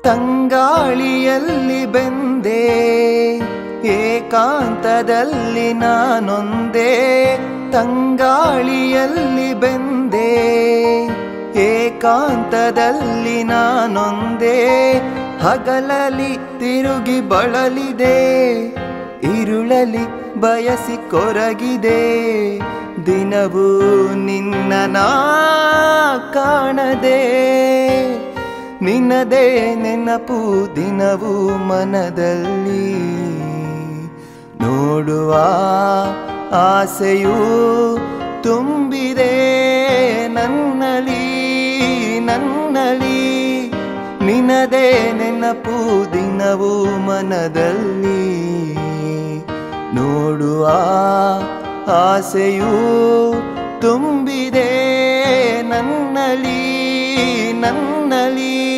ತಂಗಾಳಿಯಲ್ಲಿ ಬೆಂದೆ ಏಕಾಂತದಲ್ಲಿ ನಾನೊಂದೇ ತಂಗಾಳಿಯಲ್ಲಿ ಬೆಂದೆ ಏಕಾಂತದಲ್ಲಿ ನಾನೊಂದೇ ಹಗಲಲಿ ತಿರುಗಿ ಬಳಲಿದೆ ಇರುಳಲಿ ಬಯಸಿ ಕೊರಗಿದೆ ದಿನವೂ ನಿನ್ನ ನಾ ಕಾಣದೆ ನಿನ್ನದೇ ನೆನಪು ದಿನವೂ ಮನದಲ್ಲಿ ನೋಡುವ ಆಸೆಯೂ ತುಂಬಿದೆ ನನ್ನಲಿ ನನ್ನಲಿ ನಿನದೇ ನೆನಪು ದಿನವೂ ಮನದಲ್ಲಿ ನೋಡುವ ಆಸೆಯೂ ತುಂಬಿದೆ ನನ್ನಲಿ ನನ್ನಲಿ